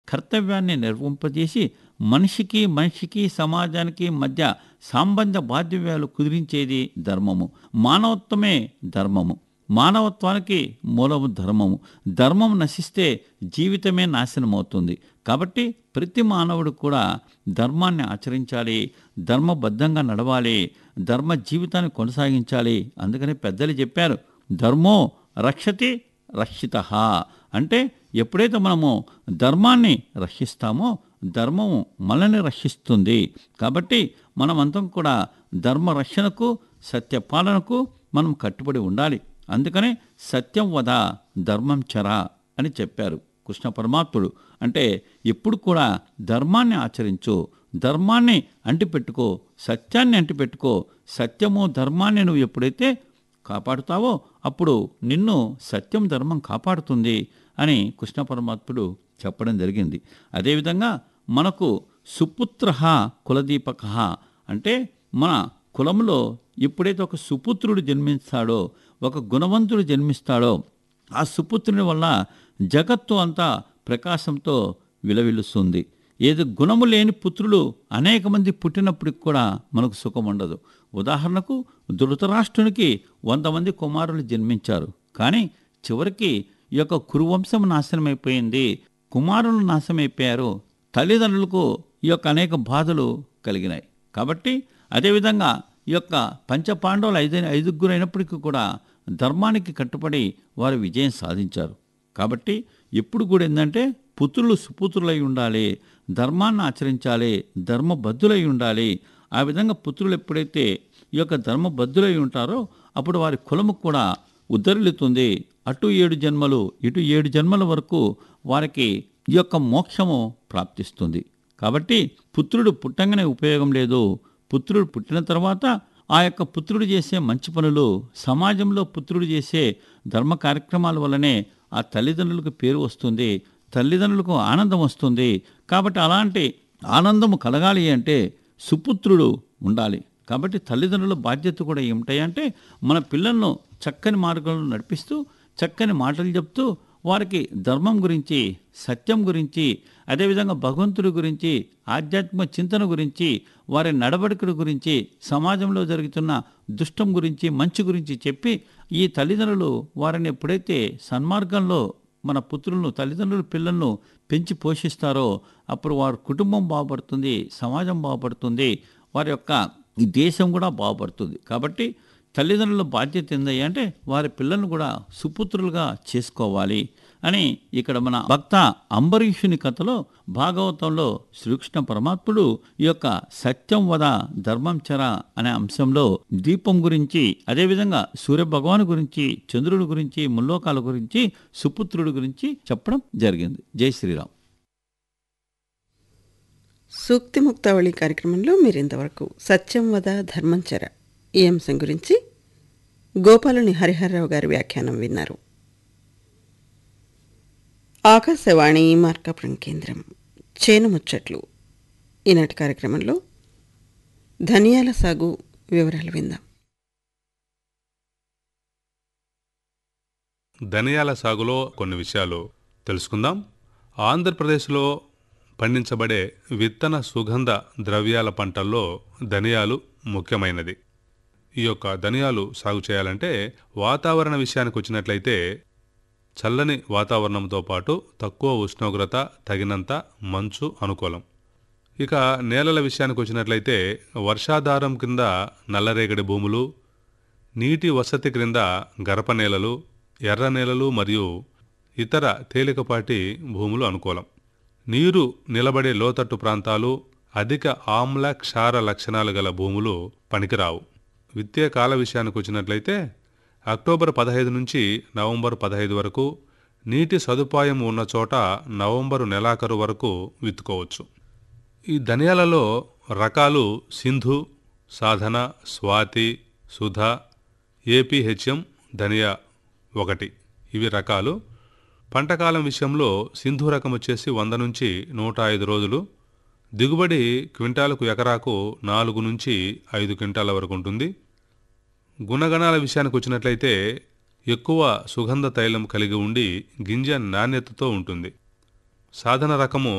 కర్తవ్యాన్ని నిర్వహింపజేసి మనిషికి మనిషికి సమాజానికి మధ్య సంబంధ బాధ్యవ్యాలు కుదిరించేది ధర్మము మానవత్వమే ధర్మము మానవత్వానికి మూలము ధర్మము ధర్మం నశిస్తే జీవితమే నాశనమవుతుంది కాబట్టి ప్రతి మానవుడు కూడా ధర్మాన్ని ఆచరించాలి ధర్మబద్ధంగా నడవాలి ధర్మ జీవితాన్ని కొనసాగించాలి అందుకని పెద్దలు చెప్పారు ధర్మో రక్షతి రక్షిత అంటే ఎప్పుడైతే మనము ధర్మాన్ని రక్షిస్తామో ధర్మము మనల్ని రక్షిస్తుంది కాబట్టి మనమంతం కూడా ధర్మ రక్షణకు సత్యపాలనకు మనం కట్టుబడి ఉండాలి అందుకనే సత్యం వద ధర్మం చర అని చెప్పారు కృష్ణ పరమాత్ముడు అంటే ఎప్పుడు కూడా ధర్మాన్ని ఆచరించు ధర్మాన్ని అంటిపెట్టుకో సత్యాన్ని అంటిపెట్టుకో సత్యము ధర్మాన్ని నువ్వు ఎప్పుడైతే కాపాడుతావో అప్పుడు నిన్ను సత్యం ధర్మం కాపాడుతుంది అని కృష్ణ పరమాత్ముడు చెప్పడం జరిగింది అదేవిధంగా మనకు సుపుత్ర కులదీపక అంటే మన కులంలో ఎప్పుడైతే ఒక సుపుత్రుడు జన్మిస్తాడో ఒక గుణవంతుడు జన్మిస్తాడో ఆ సుపుత్రుని వల్ల జగత్తు అంతా ప్రకాశంతో విలవిల్లుస్తుంది ఏది గుణము లేని పుత్రులు అనేక మంది పుట్టినప్పటికి కూడా మనకు సుఖం ఉండదు ఉదాహరణకు ధృతరాష్ట్రునికి వంద మంది కుమారులు జన్మించారు కానీ చివరికి ఈ యొక్క కురువంశం నాశనమైపోయింది కుమారులు నాశనమైపోయారు తల్లిదండ్రులకు ఈ యొక్క అనేక బాధలు కలిగినాయి కాబట్టి అదేవిధంగా ఈ యొక్క పంచపాండవులు ఐదు ఐదుగురు అయినప్పటికీ కూడా ధర్మానికి కట్టుబడి వారు విజయం సాధించారు కాబట్టి ఎప్పుడు కూడా ఏంటంటే పుత్రులు సుపుత్రులై ఉండాలి ధర్మాన్ని ఆచరించాలి ధర్మబద్ధులై ఉండాలి ఆ విధంగా పుత్రులు ఎప్పుడైతే ఈ యొక్క ధర్మబద్ధులై ఉంటారో అప్పుడు వారి కులము కూడా ఉద్ధరిల్లుతుంది అటు ఏడు జన్మలు ఇటు ఏడు జన్మల వరకు వారికి ఈ యొక్క మోక్షము ప్రాప్తిస్తుంది కాబట్టి పుత్రుడు పుట్టంగానే ఉపయోగం లేదు పుత్రుడు పుట్టిన తర్వాత ఆ యొక్క పుత్రుడు చేసే మంచి పనులు సమాజంలో పుత్రుడు చేసే ధర్మ కార్యక్రమాల వల్లనే ఆ తల్లిదండ్రులకు పేరు వస్తుంది తల్లిదండ్రులకు ఆనందం వస్తుంది కాబట్టి అలాంటి ఆనందము కలగాలి అంటే సుపుత్రుడు ఉండాలి కాబట్టి తల్లిదండ్రుల బాధ్యత కూడా ఏమిటాయంటే మన పిల్లలను చక్కని మార్గంలో నడిపిస్తూ చక్కని మాటలు చెప్తూ వారికి ధర్మం గురించి సత్యం గురించి అదేవిధంగా భగవంతుడి గురించి ఆధ్యాత్మిక చింతన గురించి వారి నడవడికల గురించి సమాజంలో జరుగుతున్న దుష్టం గురించి మంచి గురించి చెప్పి ఈ తల్లిదండ్రులు వారిని ఎప్పుడైతే సన్మార్గంలో మన పుత్రులను తల్లిదండ్రులు పిల్లలను పెంచి పోషిస్తారో అప్పుడు వారి కుటుంబం బాగుపడుతుంది సమాజం బాగుపడుతుంది వారి యొక్క ఈ దేశం కూడా బాగుపడుతుంది కాబట్టి తల్లిదండ్రుల బాధ్యత ఏందయ్యా అంటే వారి పిల్లలను కూడా సుపుత్రులుగా చేసుకోవాలి అని ఇక్కడ మన భక్త అంబరీషుని కథలో భాగవతంలో శ్రీకృష్ణ పరమాత్ముడు ఈ యొక్క సత్యం వద ధర్మం చర అనే అంశంలో దీపం గురించి అదేవిధంగా సూర్య భగవాను గురించి చంద్రుడి గురించి ముల్లోకాల గురించి సుపుత్రుడి గురించి చెప్పడం జరిగింది జై శ్రీరామ్ సూక్తి ముక్తావళి కార్యక్రమంలో మీరు ఇంతవరకు సత్యం వద ధర్మంచర ఈ అంశం గురించి గోపాలుని హరిహరరావు గారి వ్యాఖ్యానం విన్నారు ఆకాశవాణి మార్కాపురం కేంద్రం చేను ముచ్చట్లు ఈనాటి కార్యక్రమంలో ధనియాల సాగు వివరాలు విందాం ధనియాల సాగులో కొన్ని విషయాలు తెలుసుకుందాం ఆంధ్రప్రదేశ్లో పండించబడే విత్తన సుగంధ ద్రవ్యాల పంటల్లో ధనియాలు ముఖ్యమైనది ఈ యొక్క ధనియాలు సాగు చేయాలంటే వాతావరణ విషయానికి వచ్చినట్లయితే చల్లని వాతావరణంతో పాటు తక్కువ ఉష్ణోగ్రత తగినంత మంచు అనుకూలం ఇక నేలల విషయానికి వచ్చినట్లయితే వర్షాధారం కింద నల్లరేగడి భూములు నీటి వసతి క్రింద గరప నేలలు ఎర్ర నేలలు మరియు ఇతర తేలికపాటి భూములు అనుకూలం నీరు నిలబడే లోతట్టు ప్రాంతాలు అధిక ఆమ్ల క్షార లక్షణాలు గల భూములు పనికిరావు విత్తే కాల విషయానికి వచ్చినట్లయితే అక్టోబర్ పదహైదు నుంచి నవంబర్ పదహైదు వరకు నీటి సదుపాయం ఉన్న చోట నవంబరు నెలాఖరు వరకు విత్తుకోవచ్చు ఈ ధనియాలలో రకాలు సింధు సాధన స్వాతి సుధ ఏపీహెచ్ఎం ధనియా ఒకటి ఇవి రకాలు పంటకాలం విషయంలో సింధు రకం వచ్చేసి వంద నుంచి నూట ఐదు రోజులు దిగుబడి క్వింటాలకు ఎకరాకు నాలుగు నుంచి ఐదు క్వింటాల వరకు ఉంటుంది గుణగణాల విషయానికి వచ్చినట్లయితే ఎక్కువ సుగంధ తైలం కలిగి ఉండి గింజ నాణ్యతతో ఉంటుంది సాధన రకము